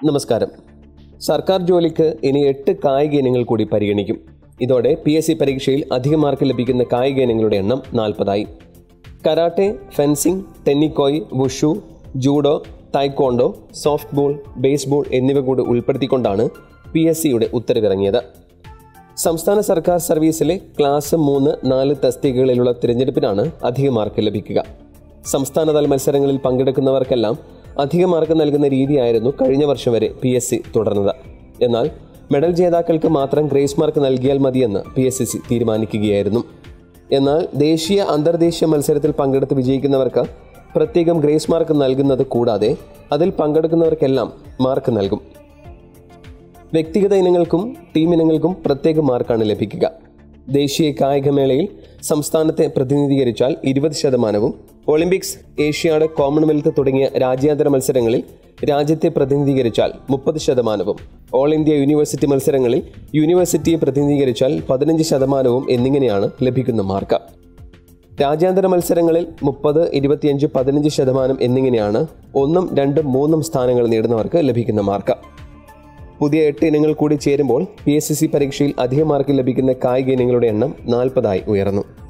നമസ്കാരം സർക്കാർ ജോലിക്ക് ഇനി എട്ട് കായിക ഇനങ്ങൾ കൂടി പരിഗണിക്കും ഇതോടെ പി എസ് സി പരീക്ഷയിൽ അധിക മാർക്ക് ലഭിക്കുന്ന കായിക ഇനങ്ങളുടെ എണ്ണം നാൽപ്പതായി karate fencing tennikoit wushu judo taekwondo softball baseball എന്നിവ കൂടി ഉൾപ്പെടുത്തിക്കൊണ്ടാണ് പി എസ് സിയുടെ ഉത്തരവിറങ്ങിയത് സംസ്ഥാന സർക്കാർ സർവീസിലെ ക്ലാസ് മൂന്ന് നാല് തസ്തികകളിലുള്ള തിരഞ്ഞെടുപ്പിനാണ് അധിക മാർക്ക് ലഭിക്കുക സംസ്ഥാനതല മത്സരങ്ങളിൽ പങ്കെടുക്കുന്നവർക്കെല്ലാം അധിക മാർക്ക് നൽകുന്ന രീതിയായിരുന്നു കഴിഞ്ഞ വർഷം വരെ പി എസ് സി തുടർന്നത് എന്നാൽ മെഡൽ ജേതാക്കൾക്ക് മാത്രം ഗ്രേസ് മാർക്ക് നൽകിയാൽ മതിയെന്ന് പി എസ് സി തീരുമാനിക്കുകയായിരുന്നു എന്നാൽ ദേശീയ അന്തർദേശീയ മത്സരത്തിൽ പങ്കെടുത്ത് വിജയിക്കുന്നവർക്ക് പ്രത്യേകം ഗ്രേസ് മാർക്ക് നൽകുന്നത് കൂടാതെ അതിൽ പങ്കെടുക്കുന്നവർക്കെല്ലാം മാർക്ക് നൽകും വ്യക്തിഗത ഇനങ്ങൾക്കും ടീം ഇനങ്ങൾക്കും പ്രത്യേക മാർക്കാണ് ലഭിക്കുക ദേശീയ കായികമേളയിൽ സംസ്ഥാനത്തെ പ്രതിനിധീകരിച്ചാൽ ഇരുപത് ശതമാനവും ഒളിമ്പിക്സ് ഏഷ്യാഡ് കോമൺവെൽത്ത് തുടങ്ങിയ രാജ്യാന്തര മത്സരങ്ങളിൽ രാജ്യത്തെ പ്രതിനിധീകരിച്ചാൽ മുപ്പത് ശതമാനവും ഓൾ ഇന്ത്യ യൂണിവേഴ്സിറ്റി മത്സരങ്ങളിൽ യൂണിവേഴ്സിറ്റിയെ പ്രതിനിധീകരിച്ചാൽ പതിനഞ്ച് ശതമാനവും എന്നിങ്ങനെയാണ് ലഭിക്കുന്ന മാർക്ക് രാജ്യാന്തര മത്സരങ്ങളിൽ മുപ്പത് ഇരുപത്തിയഞ്ച് പതിനഞ്ച് ശതമാനം എന്നിങ്ങനെയാണ് ഒന്നും രണ്ടും മൂന്നും സ്ഥാനങ്ങൾ നേടുന്നവർക്ക് ലഭിക്കുന്ന മാർക്ക് പുതിയ എട്ട് ഇനങ്ങൾ കൂടി ചേരുമ്പോൾ പി എസ് സി പരീക്ഷയിൽ അധിക മാർക്ക് ലഭിക്കുന്ന കായിക ഇനങ്ങളുടെ എണ്ണം നാൽപ്പതായി ഉയർന്നു